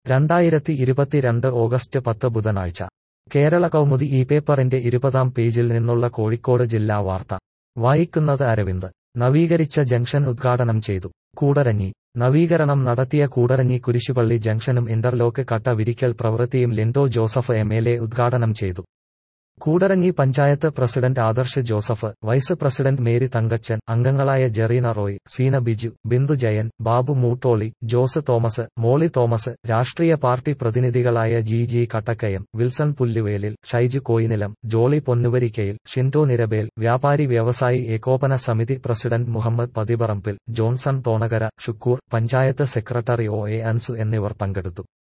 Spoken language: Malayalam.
രണ്ടായിരത്തി ഇരുപത്തിരണ്ട് ഓഗസ്റ്റ് പത്ത് ബുധനാഴ്ച കേരള കൗമുദി ഈ പേപ്പറിന്റെ ഇരുപതാം പേജിൽ നിന്നുള്ള കോഴിക്കോട് ജില്ലാ വാർത്ത വായിക്കുന്നത് അരവിന്ദ് നവീകരിച്ച ജംഗ്ഷൻ ഉദ്ഘാടനം ചെയ്തു കൂടരഞ്ഞി നവീകരണം നടത്തിയ കൂടരഞ്ഞി കുരിശുപള്ളി ജംഗ്ഷനും ഇന്റർലോക്ക് കട്ട വിരിക്കൽ പ്രവൃത്തിയും Lindo Joseph M L A ഉദ്ഘാടനം ചെയ്തു Koodaranji panchayat president Adarsh Joseph vice president Mary Thankachan അംഗങ്ങളായ ജെറീന റോയ് സീന ബിജു ബിന്ദു ജയൻ ബാബു മൂട്ടോളി ജോസ് തോമസ് മോളി തോമസ് രാഷ്ട്രീയ പാർട്ടി പ്രതിനിധികളായ ജി ജി കട്ടക്കയം വിൽസൺ പുല്ലുവേലിൽ ഷൈജു കോയിനിലം ജോളി പൊന്നുവരിക്കയിൽ ഷിൻഡോ നിരബേൽ വ്യാപാരി വ്യവസായി ഏകോപന സമിതി president Muhammad Pathiparambil Johnson Thonakara Shukkoor panchayat secretary O A Ansu എന്നിവർ പങ്കെടുത്തു